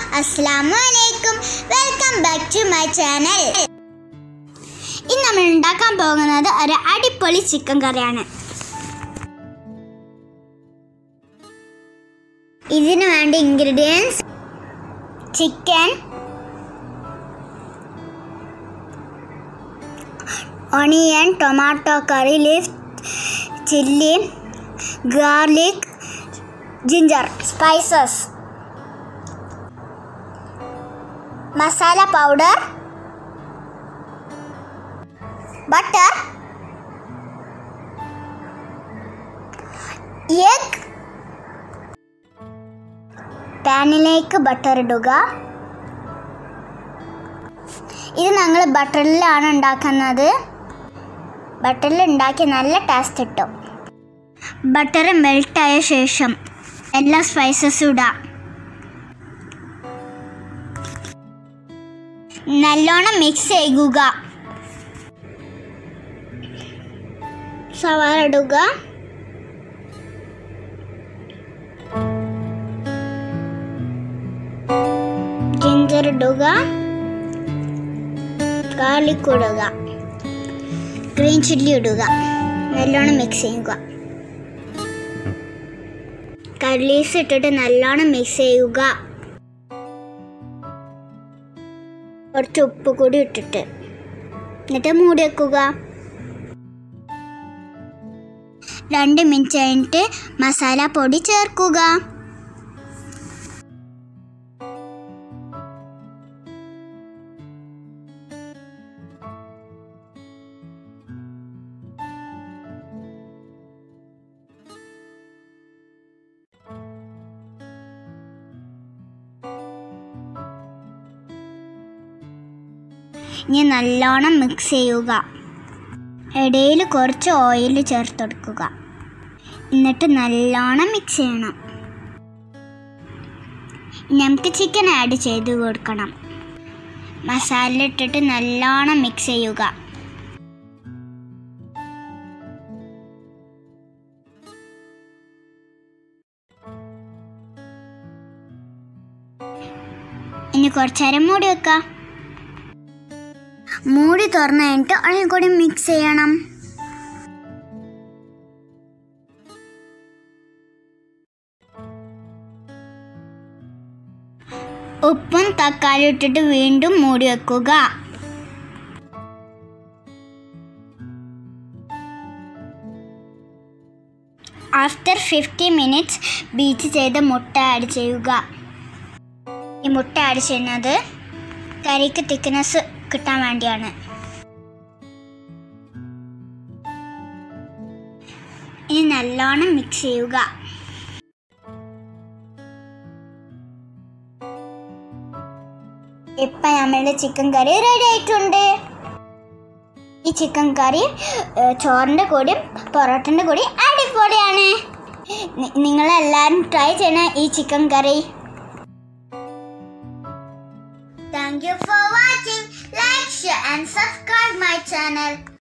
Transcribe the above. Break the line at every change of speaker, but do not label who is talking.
അസ്സാമു അലൈക്കും welcome back to my channel ഇന്ന് നമ്മൾ ഉണ്ടാക്കാൻ പോകുന്നത് ഒരു അടിപൊളി ചിക്കൻ കറിയാണ് ഇതിന് വേണ്ട ingredients chicken onion tomato curry leaf chilli garlic ginger spices masala powder butter egg പാനിലേക്ക് ബട്ടർ ഇടുക ഇത് ഞങ്ങൾ ബട്ടറിലാണ് ഉണ്ടാക്കുന്നത് ബട്ടറിൽ ഉണ്ടാക്കി നല്ല ടേസ്റ്റ് കിട്ടും ബട്ടർ മെൽട്ടായ ശേഷം എല്ലാ സ്പൈസസും ഇടാം നല്ലോണം മിക്സ് ചെയ്യുക സവാള ഇടുക ജിഞ്ചർ ഇടുക ഗാർലിക് ഇടുക ഗ്രീൻ ചില്ലി ഇടുക നല്ലോണം മിക്സ് ചെയ്യുക കർലീസ് ഇട്ടിട്ട് നല്ലോണം മിക്സ് ചെയ്യുക കുറച്ച് ഉപ്പ് കൂടി ഇട്ടിട്ട് എന്നിട്ട് മൂടി വെക്കുക രണ്ട് മിനിറ്റ് കഴിഞ്ഞിട്ട് മസാല പൊടി ചേർക്കുക ഇനി നല്ലോണം മിക്സ് ചെയ്യുക ഇടയിൽ കുറച്ച് ഓയിൽ ചേർത്ത് കൊടുക്കുക എന്നിട്ട് നല്ലോണം മിക്സ് ചെയ്യണം ഇനി നമുക്ക് ചിക്കൻ ആഡ് ചെയ്ത് കൊടുക്കണം മസാല ഇട്ടിട്ട് നല്ലോണം മിക്സ് ചെയ്യുക ഇനി കുറച്ച് നേരം മൂടി വെക്കാം മൂടി തുറന്നു കഴിഞ്ഞിട്ട് അതിൽ കൂടി മിക്സ് ചെയ്യണം ഉപ്പും തക്കാളി ഇട്ടിട്ട് വീണ്ടും മൂടി വെക്കുക ആഫ്റ്റർ ഫിഫ്റ്റി മിനിറ്റ്സ് ബീച്ച് ചെയ്ത മുട്ട ആഡ് ചെയ്യുക ഈ മുട്ട ആഡ് ചെയ്യുന്നത് കറിക്ക് തിക്നെസ് കിട്ടാൻ വേണ്ടിയാണ് ഇനി നല്ലോണം മിക്സ് ചെയ്യുക ഇപ്പം നമ്മളുടെ ചിക്കൻ കറി റെഡി ആയിട്ടുണ്ട് ഈ ചിക്കൻ കറി ഏഹ്, ചോറിൻ്റെ കൂടെയും പൊറോട്ടൻ്റെ കൂടി അടിപൊളിയാണ് നി- നിങ്ങളെല്ലാവരും ട്രൈ ചെയ്യണം ഈ ചിക്കൻ കറി Thank you for watching. Like, share and subscribe my channel.